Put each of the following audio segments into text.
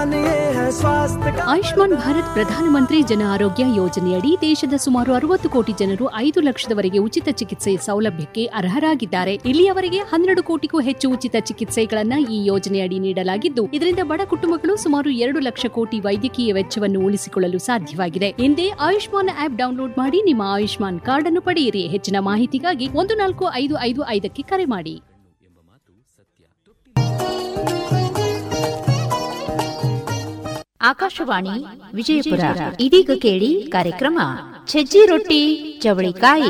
अभियान ये है स्वास्थ्य का ಆಯುಷ್ಮಾನ್ ಭಾರತ್ ಪ್ರಧಾನಮಂತ್ರಿ ಜನ ಆರೋಗ್ಯ ಯೋಜನೆಯಡಿ ದೇಶದ ಸುಮಾರು ಅರವತ್ತು ಕೋಟಿ ಜನರು ಐದು ಲಕ್ಷದವರೆಗೆ ಉಚಿತ ಚಿಕಿತ್ಸೆ ಸೌಲಭ್ಯಕ್ಕೆ ಅರ್ಹರಾಗಿದ್ದಾರೆ ಇಲ್ಲಿಯವರೆಗೆ ಹನ್ನೆರಡು ಕೋಟಿಗೂ ಹೆಚ್ಚು ಉಚಿತ ಚಿಕಿತ್ಸೆಗಳನ್ನ ಈ ಯೋಜನೆಯಡಿ ನೀಡಲಾಗಿದ್ದು ಇದರಿಂದ ಬಡ ಕುಟುಂಬಗಳು ಸುಮಾರು ಎರಡು ಲಕ್ಷ ಕೋಟಿ ವೈದ್ಯಕೀಯ ವೆಚ್ಚವನ್ನು ಉಳಿಸಿಕೊಳ್ಳಲು ಸಾಧ್ಯವಾಗಿದೆ ಹಿಂದೆ ಆಯುಷ್ಮಾನ್ ಆಪ್ ಡೌನ್ಲೋಡ್ ಮಾಡಿ ನಿಮ್ಮ ಆಯುಷ್ಮಾನ್ ಕಾರ್ಡ್ ಅನ್ನು ಪಡೆಯಿರಿ ಹೆಚ್ಚಿನ ಮಾಹಿತಿಗಾಗಿ ಒಂದು ನಾಲ್ಕು ಐದು ಐದು ಐದಕ್ಕೆ ಕರೆ ಮಾಡಿ ಆಕಾಶವಾಣಿ ವಿಜಯಪುರ ಇದೀಗ ಕೇಳಿ ಕಾರ್ಯಕ್ರಮ ಸಜ್ಜಿ ರೊಟ್ಟಿ ಚವಳಿಕಾಯಿ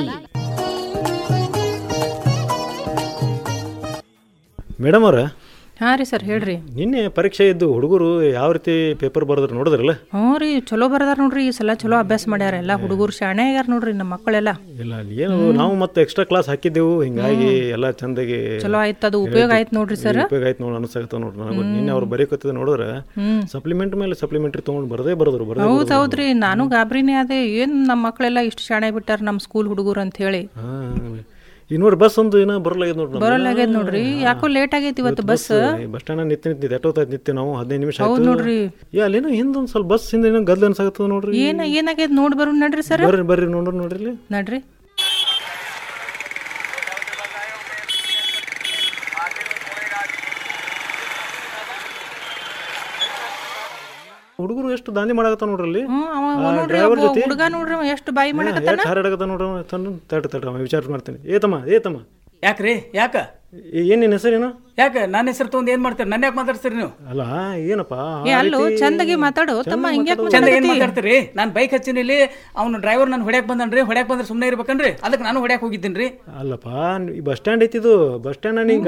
ಮೇಡಮ್ ಅವ್ರ ಹಾಂ ರೀ ಸರ್ ಹೇಳ್ರಿ ನಿನ್ನೆ ಪರೀಕ್ಷೆ ಇದ್ದು ಹುಡುಗರು ಯಾವ ರೀತಿ ಪೇಪರ್ ಬರೆದ್ರು ನೋಡಿದ್ರಲ್ಲ ಹ್ಞೂ ರೀ ಚಲೋ ಬರ್ದಾರ ನೋಡ್ರಿ ಈ ಸಲ ಚಲೋ ಅಭ್ಯಾಸ ಮಾಡ್ಯಾರ ಎಲ್ಲ ಹುಡುಗರು ಶಾಣೆ ಆಗ್ಯಾರ ನೋಡ್ರಿ ನಮ್ಮ ಮಕ್ಕಳೆಲ್ಲ ಇಲ್ಲ ಅಲ್ಲಿ ಏನು ನಾವು ಮತ್ತೆ ಎಕ್ಸ್ಟ್ರಾ ಕ್ಲಾಸ್ ಹಾಕಿದ್ದೆವು ಹಿಂಗಾಗಿ ಎಲ್ಲ ಚಂದಾಗಿ ಚಲೋ ಆಯ್ತು ಅದು ಉಪಯೋಗ ಆಯ್ತು ನೋಡ್ರಿ ಸರ್ ಉಪಯೋಗ ಆಯ್ತು ನೋಡಿ ಅನ್ಸಾಕತ್ತ ನೋಡ್ರಿ ನನಗೆ ನಿನ್ನೆ ಅವ್ರು ಬರೀಕತ್ತಿದ ನೋಡಿದ್ರೆ ಸಪ್ಲಿಮೆಂಟ್ ಮೇಲೆ ಸಪ್ಲಿಮೆಂಟ್ರಿ ತೊಗೊಂಡು ಬರದೇ ಬರೋದ್ರು ಬರದೇ ಹೌದ್ ಹೌದ್ರಿ ನಾನು ಗಾಬ್ರಿನೇ ಅದೇ ಏನ್ ನಮ್ಮ ಮಕ್ಕಳೆಲ್ಲ ಇಷ್ಟು ಶಾಣೆ ಬಿಟ್ಟಾರ ನಮ್ಮ ಸ್ಕೂಲ್ ಹುಡುಗರು ಅಂತ ಹೇಳಿ ಹಾಂ ಈಗ ನೋಡಿ ಬಸ್ ಒಂದು ಏನೋ ಬರಲಾಗ್ಯದ ನೋಡ್ರಿ ಬರೋಲ್ಲಾಗ್ಯದ ನೋಡ್ರಿ ಯಾಕೋ ಲೇಟ್ ಆಗೈತಿ ಇವತ್ತು ಬಸ್ ಬಸ್ ಸ್ಟ್ಯಾಂಡ್ ನಿಂತು ನಿಂತಿದ್ದು ಎಷ್ಟೊತ್ತಾಯ್ತು ನಿಂತು ನಾವು ಹದಿನೈದು ನಿಮಿಷ ಹೌದ್ ಆಯ್ತು ನೋಡ್ರಿ ಏ ಅಲ್ಲೇನೋ ಹಿಂದೆ ಒಂದು ಸ್ವಲ್ಪ ಬಸ್ ಹಿಂದೆ ಏನೋ ಗದ್ಲ ಅನ್ಸಾಕತ್ತದ ನೋಡ್ರಿ ಏನ ಏನಾಗೈತ್ ನೋಡ್ ಬರು ನಡ್ರಿ ಸರ್ ಬರ್ರಿ ಬರ್ರಿ ನೋಡ್ರಿ ನೋಡ್ರಿ ಇಲ್ಲಿ ನಡ್ರಿ ಹುಡುಗರು ಎಷ್ಟು ದಾಂಧಿ ಮಾಡಕತ್ತ ನೋಡ್ರಿ ಅಲ್ಲಿ ಹ್ಮ್ ಅವ ಆ, ನೋಡ್ರಿ driver ಒಬ್ಬ ಜೊತೆ? ಹುಡುಗ ನೋಡ್ರಿ ಅವ ಎಷ್ಟು ಬಾಯಿ ಮಾಡಕತ್ತಾನ ಎಷ್ಟು ಹಾರಾಡಕತ್ತ ನೋಡ್ರಿ ಅವ ತಂದು ತಡ್ರಿ ತಡ್ರಿ ಅವ ವಿಚಾರ ಮಾಡ್ತೀನಿ ಏ ತಮ್ಮ ಏ ತಮ್ಮ ಯಾಕ್ರಿ ಯಾಕ ಏನು ನಿನ್ನ ಹೆಸರೇನು ಯಾಕ ನನ್ನ ಹೆಸರು ತೊಗೊಂಡು ಏನ್ ಮಾಡ್ತೀರಿ ನನ್ನ ಯಾಕೆ ಮಾತಾಡ್ತೀರಿ ನೀವು ಅಲ್ಲ ಏನಪ್ಪ ಆ ಏ ಅಲ್ಲೋ ರೀತಿ- ಚಂದಗೆ ಮಾತಾಡು ತಮ್ಮ ಹಿಂಗ್ಯಾಕ್ ಚಂದ ಏನ್ ಮಾತಾಡಕತ್ತಿ? ಮಾತಾಡ್ತೀರಿ ನಾನು ಬೈಕ್ ಹಚ್ಚಿನಿ ಇಲ್ಲಿ ಅವ್ನು ಡ್ರೈವರ್ ನಾನು ಹೊಡ್ಯಾಕ್ ಬಂದನ್ರಿ ಹೊಡ್ಯಾಕ್ ಬಂದ್ರೆ ಸುಮ್ಮನೆ ಇರ್ಬೇಕನ್ರಿ ಅದಕ್ಕೆ ನಾನು ಹೊಡ್ಯಾಕ್ ಹೋಗಿದ್ದೀನಿ ಅಲ್ಲಪ್ಪ ಈ ಬಸ್ ಸ್ಟ್ಯಾಂಡ್ ಐತಿದು ಬಸ್ ಸ್ಟ್ಯಾಂಡ್ ನೀ